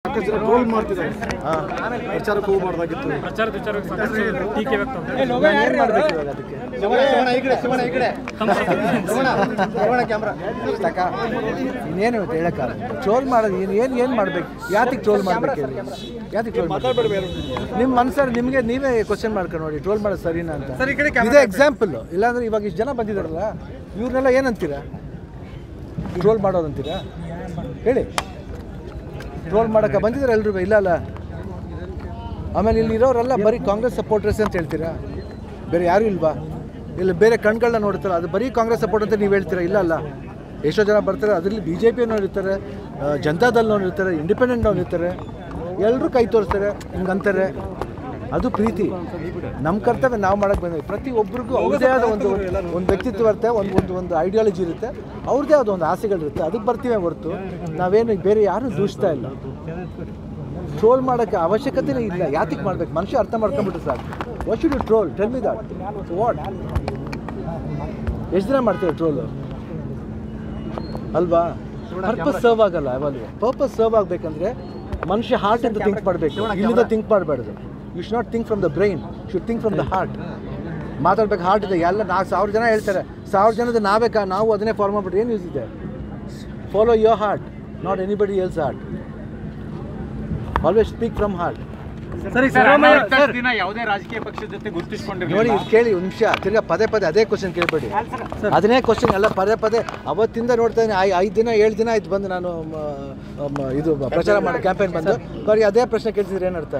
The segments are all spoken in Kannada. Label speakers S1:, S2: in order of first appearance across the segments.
S1: ಸಾಕಷ್ಟು ಜನ ಟ್ರೋಲ್ ಮಾಡ್ತಿದ್ದಾರೆ ಪ್ರಚಾರಕ್ಕೆ ಹೋಗಬಾರ್ದಾಗಿತ್ತು
S2: ಪ್ರಚಾರದ ವಿಚಾರಕ್ಕೆ ಸಾಕಷ್ಟು ಟೀಕೆ ವ್ಯಕ್ತವಾಗ್ತದೆ
S3: ನಾನು ಏನು ಮಾಡಬೇಕು ಇವಾಗ ಅದಕ್ಕೆ ತಕ ಇನ್ನೇನು ಇವತ್ತು ಹೇಳಕ್ಕಾಗ ಟ್ರೋಲ್ ಮಾಡೋದು ಏನು ಏನು ಏನು ಮಾಡ್ಬೇಕು ಯಾತಿಗೆ ಟ್ರೋಲ್ ಮಾಡ್ಬೇಕು ಹೇಳಿ ಯಾತಿಗೆ ಟ್ರೋಲ್ ನಿಮ್ಮ ಮನ್ಸಲ್ಲಿ ನಿಮಗೆ ನೀವೇ ಕ್ವಶನ್ ಮಾಡ್ಕೊಂಡು ನೋಡಿ ಟ್ರೋಲ್ ಮಾಡೋದು ಸರಿನಾ ಅಂತ ಇದೇ ಎಕ್ಸಾಂಪಲ್ ಇಲ್ಲಾಂದ್ರೆ ಇವಾಗ ಇಷ್ಟು ಜನ ಬಂದಿದ್ದಾರಲ್ಲ ಇವ್ರನ್ನೆಲ್ಲ ಏನಂತೀರಾ ಟ್ರೋಲ್ ಮಾಡೋರು ಅಂತೀರಾ ಹೇಳಿ ಟ್ರೋಲ್ ಮಾಡೋಕೆ ಬಂದಿದ್ದಾರೆ ಎಲ್ರು ಇಲ್ಲ ಅಲ್ಲ ಆಮೇಲೆ ಇಲ್ಲಿ ಇರೋರೆಲ್ಲ ಬರೀ ಕಾಂಗ್ರೆಸ್ ಸಪೋರ್ಟರ್ಸ್ ಅಂತ ಹೇಳ್ತೀರಾ ಬೇರೆ ಯಾರು ಇಲ್ವಾ ಇಲ್ಲ ಬೇರೆ ಕಣ್ಗಳನ್ನ ನೋಡ್ತಾರ ಅದು ಬರೀ ಕಾಂಗ್ರೆಸ್ ಸಪೋರ್ಟ್ ಅಂತ ನೀವು ಹೇಳ್ತೀರಾ ಇಲ್ಲ ಅಲ್ಲ ಎಷ್ಟೋ ಜನ ಬರ್ತಾರೆ ಅದರಲ್ಲಿ ಬಿ ಜೆ ಪಿಯವ್ರು ಇರ್ತಾರೆ ಆ, ಜನತಾದಳ್ನವ್ರು ಇರ್ತಾರೆ ಇಂಡಿಪೆಂಡೆಂಟ್ನವ್ರು ಇರ್ತಾರೆ ಎಲ್ಲರೂ ಕೈ ತೋರಿಸ್ತಾರೆ ಹಿಂಗಂತಾರೆ ಅದು ಪ್ರೀತಿ ನಮ್ಮ ಕರ್ತವ್ಯ ನಾವು ಮಾಡಕ್ಕೆ ಬಂದಿದ್ದೀವಿ ಪ್ರತಿ ಒಬ್ರಿಗೂ ಅವ್ರದ್ದೇ ಆದ ಒಂದು ಒಂದು ವ್ಯಕ್ತಿತ್ವ ಇರುತ್ತೆ ಒಂದು ಒಂದು ಒಂದು ಐಡಿಯಾಲಜಿ ಇರುತ್ತೆ ಅವ್ರದ್ದೇ ಆದ ಒಂದು ಆಸೆಗಳಿರುತ್ತೆ ಅದಕ್ಕೆ ಬರ್ತೀವಿ ಹೊರತು ನಾವೇನು ಬೇರೆ ಯಾರೂ ದೂಷಿಸ್ತಾ ಇಲ್ಲ ಟ್ರೋಲ್ ಮಾಡೋಕ್ಕೆ ಅವಶ್ಯಕತೆನೇ ಇಲ್ಲ ಯಾತಿಗೆ ಮಾಡ್ಬೇಕು ಮನುಷ್ಯ ಅರ್ಥ ಮಾಡ್ಕೊಂಡ್ಬಿಟ್ರೆ ಸಾಕು what should you troll tell me that what ಎಷ್ಟು ದಿನ ಮಾಡ್ತೀರಾ ಟ್ರೋಲು ಅಲ್ವಾ ಪರ್ಪಸ್ ಸರ್ವ್ ಆಗಲ್ಲ ಯಾವಾಗಲೂ ಪರ್ಪಸ್ ಸರ್ವ್ ಆಗಬೇಕಂದ್ರೆ ಮನುಷ್ಯ ಹಾರ್ಟ್ ಅಂತ ಥಿಂಕ್ ಮಾಡಬೇಕು ಇಲ್ಲಿಂದ ಥಿಂಕ್ ಮಾಡಬಾರ್ದು you should not think from the brain should think from the heart ಮಾತಾಡ್ಬೇಕು ಹಾರ್ಟ್ ಇದೆ ಎಲ್ಲ ನಾಲ್ಕು ಸಾವಿರ ಜನ ಹೇಳ್ತಾರೆ ಸಾವಿರ ಜನದ ನಾವೇ ಕಾ ನಾವು ಅದನ್ನೇ ಫಾಲೋ ಮಾಡ್ಬಿಟ್ಟು ಏನು ಯೂಸ್ ಇದೆ follow your heart not anybody else heart always speak from heart
S2: ಸರಿ
S4: ದಿನ ಯಾವುದೇ ರಾಜಕೀಯ ಪಕ್ಷದ ಜೊತೆ
S3: ನೋಡಿ
S4: ಗುರುತಿಸಿಕೊಂಡಿರಲಿಲ್ಲ
S3: ಇದು ಕೇಳಿ ಒಂದು ನಿಮಿಷ ತಿರ್ಗಾ ಪದೇ ಪದೇ ಅದೇ ಕ್ವಶನ್ ಕೇಳಬೇಡಿ ಅದನ್ನೇ ಕ್ವಶನ್ ಎಲ್ಲ ಪದೇ ಪದೇ ಅವತ್ತಿಂದ ನೋಡ್ತಾ ಇದ್ದೀನಿ ಐ ಐದು ದಿನ ಏಳು ದಿನ ಆಯ್ತು ಬಂದು ನಾನು ಮ, ಮ, ಇದು ಪ್ರಚಾರ ಮಾಡೋ ಕ್ಯಾಂಪೇನ್ ಬಂದು ಬರೀ ಅದೇ ಪ್ರಶ್ನೆ ಕೇಳ್ತಿದ್ರೆ ಏನರ್ಥ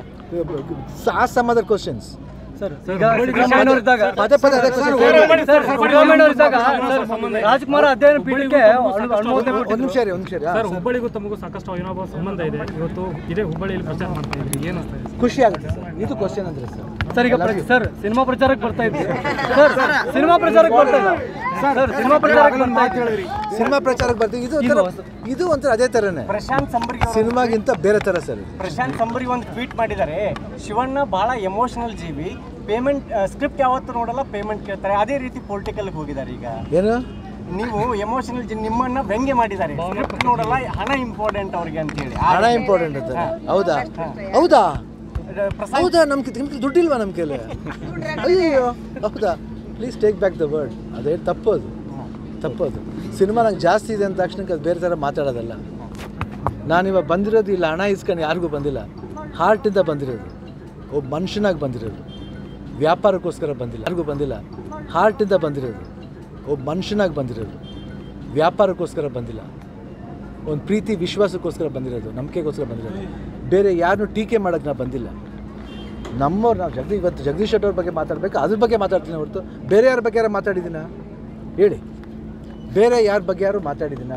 S3: ಆ ಸಮ್ ಅದರ್ ಕ್ವಶನ್ಸ್
S2: ಸರ್ ಸಿದ್ದರಾಮಯ್ಯನವರು ಇದ್ದಾಗ
S3: ಪದೇ ಪದೇ ಅದೇ question ಕೇಳ್ಬೇಡಿ.
S2: ಸರ್ ಸಿದ್ದರಾಮಯ್ಯನವರು ಇದ್ದಾಗ ಸರ್, ರಾಜ್ಕುಮಾರ್ ಅಧ್ಯಯನ ಪೀಠಕ್ಕೆ ಅನು- ಅನುಮೋದನೆ
S3: ಒಂದು ನಿಮಿಷ ರೀ ಒಂದು ನಿಮಿಷ ರೀ
S2: ಸರ್ ಹುಬ್ಬಳ್ಳಿಗೂ ತಮಗೂ ಸಾಕಷ್ಟು ಅವಿನಾಭಾವ ಸಂಬಂಧ ಇದೆ ಇವತ್ತು ಇದೇ ಹುಬ್ಬಳ್ಳಿಯಲ್ಲಿ ಪ್ರಚಾರ ಮಾಡ್ತಾ ಇದ್ರಿ ಏನು ಅನಿಸ್ತಾ ಇದೆ
S3: ಖುಷಿ ಆಗುತ್ತೆ ಸರ್ ಇದು ಕ್ವಶನ್ ಅಂದ್ರೆ ಸರ್
S2: ಸರ್ ಈಗ ಪ್ರ- ಸರ್ ಸಿನಿಮಾ ಪ್ರಚಾರಕ್ಕೆ ಬರ್ತಾ ಇದ್ರಿ ಸರ್ ಸಿನಿಮಾ ಪ್ರಚಾರಕ್ಕೆ ಬರ್ತಾ ಇಲ್ಲ ಸರ್ ಸಿನಿಮಾ ಪ್ರಚಾರಕ್ಕೆ ಬರ್ತಾ ಇದ್ರಿ
S3: ಸಿನಿಮಾ ಪ್ರಚಾರಕ್ಕೆ ಬರ್ತೀವಿ ಇದು ಒಂಥರ ಇದು ಒಂಥರ ಅದೇ ಥರನೇ
S5: ಪ್ರಶಾಂತ್ ಸಂಬರಿ ಅವ್ರು-
S3: ಸಿನಿಮಾಗಿಂತ ಬೇರೆ ಥರ ಸರ್ ಇದು
S5: ಪ್ರಶಾಂತ್ ಸಂಬರಿ ಒಂದು ಟ್ವೀಟ್ ಮಾಡಿದ್ದಾರೆ ಶಿವಣ್ಣ ಬಹಳ ಎಮೋಷನಲ್ ಜೀವಿ ಪೇಮೆಂಟ್ ಸ್ಕ್ರಿಪ್ಟ್ ಯಾವತ್ತೂ ನೋಡಲ್ಲ ಪೇಮೆಂಟ್ ಕೇಳ್ತಾರೆ ಅದೇ ರೀತಿ ಪೊಲಿಟಿಕಲ್ಗೆ ಹೋಗಿದ್ದಾರೆ ಈಗ
S3: ಏನು
S5: ನೀವು ಎಮೋಷನಲ್ ಜೀವಿ ನಿಮ್ಮನ್ನ ವ್ಯಂಗ್ಯ ಮಾಡಿದ್ದಾರೆ ಸ್ಕ್ರಿಪ್ಟ್ ನೋಡಲ್ಲ ಹಣ ಇಂಪಾರ್ಟೆಂಟ್ ಅವ್ರಿಗೆ ಅಂತ ಹೇಳಿ
S3: ಹಣ ಇಂಪಾರ್ಟೆಂಟ್ ಅಂತ ಹೌದಾ ಹೌದಾ
S5: ಪ್ರಶಾಂತ್
S3: ಹೌದಾ ನಮ್ ನಿಮ್ಗೆ ದುಡ್ಡಿಲ್ವಾ ನಮ್ಮ ಕೈಲಿ ಅಯ್ಯೋ ಹೌದಾ please take back the word ಅದೇ ತಪ್ಪೋದು ತಪ್ಪೋದು ಸಿನಿಮಾ ನಂಗೆ ಜಾಸ್ತಿ ಇದೆ ಅಂತ ತಕ್ಷಣಕ್ಕೆ ಅದು ಬೇರೆ ಥರ ಮಾತಾಡೋದಲ್ಲ ನಾನಿವಾಗ ಬಂದಿರೋದು ಇಲ್ಲ ಹಣ ಇಸ್ಕೊಂಡು ಯಾರಿಗೂ ಬಂದಿಲ್ಲ ಹಾರ್ಟಿಂದ ಬಂದಿರೋದು ಒಬ್ಬ ಮನುಷ್ಯನಾಗಿ ಬಂದಿರೋದು ವ್ಯಾಪಾರಕ್ಕೋಸ್ಕರ ಬಂದಿಲ್ಲ ಯಾರಿಗೂ ಬಂದಿಲ್ಲ ಹಾರ್ಟಿಂದ ಬಂದಿರೋದು ಒಬ್ಬ ಮನುಷ್ಯನಾಗಿ ಬಂದಿರೋದು ವ್ಯಾಪಾರಕ್ಕೋಸ್ಕರ ಬಂದಿಲ್ಲ ಒಂದು ಪ್ರೀತಿ ವಿಶ್ವಾಸಕ್ಕೋಸ್ಕರ ಬಂದಿರೋದು ನಂಬಿಕೆಗೋಸ್ಕರ ಬಂದಿರೋದು ಬೇರೆ ಯಾರನ್ನೂ ಟೀಕೆ ಮಾಡೋಕ್ಕೆ ನಾ ಬಂದಿಲ್ಲ ನಮ್ಮವ್ರು ನಾವು ಜಗದೀಶ್ ಇವತ್ತು ಜಗದೀಶ್ ಶೆಟ್ಟರ್ ಬಗ್ಗೆ ಮಾತಾಡಬೇಕು ಅದ್ರ ಬಗ್ಗೆ ಮಾತಾಡ್ತೀನಿ ಹೊರತು ಬೇರೆ ಯಾರ ಬಗ್ಗೆ ಯಾರು ಮಾತಾಡಿದ್ದೀನ ಹೇಳಿ ಬೇರೆ ಯಾರ ಬಗ್ಗೆ ಯಾರು ಮಾತಾಡಿದ್ದೀನ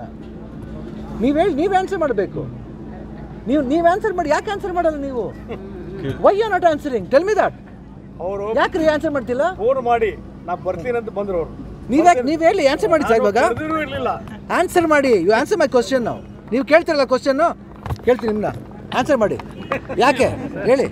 S3: ನೀವು ಹೇಳಿ ನೀವು ಆನ್ಸರ್ ಮಾಡಬೇಕು ನೀವು ನೀವು ಆನ್ಸರ್ ಮಾಡಿ ಯಾಕೆ ಆನ್ಸರ್ ಮಾಡಲ್ಲ ನೀವು why you not answering tell me that
S1: ಅವರು
S3: ಯಾಕೆ ರೀ ಆನ್ಸರ್ ಮಾಡ್ತಿಲ್ಲ
S1: ಫೋನ್ ಮಾಡಿ ನಾ ಬರ್ತೀನಿ ಅಂತ ಬಂದ್ರು ಅವರು
S3: ನೀವು ಯಾಕೆ ನೀವು ಹೇಳಿ ಆನ್ಸರ್ ಮಾಡಿ ಸರ್ ಇವಾಗ
S1: ಇರಲಿಲ್ಲ
S3: ಆನ್ಸರ್ ಮಾಡಿ ಯು ಆನ್ಸರ್ ಮೈ ಕ್ವಶನ್ ನಾವು ನೀವು ಕೇಳ್ತಿರಲ್ಲ ಕ್ವಶನ್ನು ಕೇಳ್ತೀನಿ ನಿಮ್ಮನ್ನ ಆನ್ಸರ್ ಮಾಡಿ ಯಾಕೆ ಹೇಳಿ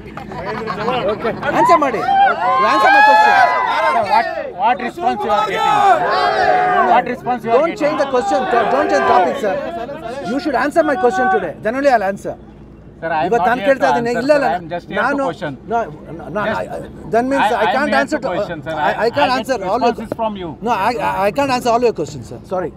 S3: ಆನ್ಸರ್ ಮಾಡಿ answer my question
S4: what response you are what response you
S3: don't change the question don't change topic sir you should answer my question today then only I answer
S4: Sir, I am
S3: ಇವತ್ತು
S4: not
S3: ನಾನು
S4: here
S3: ಕೇಳ್ತಾ
S4: to
S3: ಇದ್ದೀನಿ
S4: answer,
S3: ಇಲ್ಲ
S4: sir.
S3: ಇಲ್ಲ
S4: I am just here to
S3: ನಾನು
S4: question.
S3: Then means
S4: I-
S3: I
S4: I am
S3: can't
S4: here
S3: answer
S4: to question, sir.
S3: I
S4: I-
S3: can't
S4: I get
S3: answer all
S4: responses from you.
S3: No I can't answer all your question sir sorry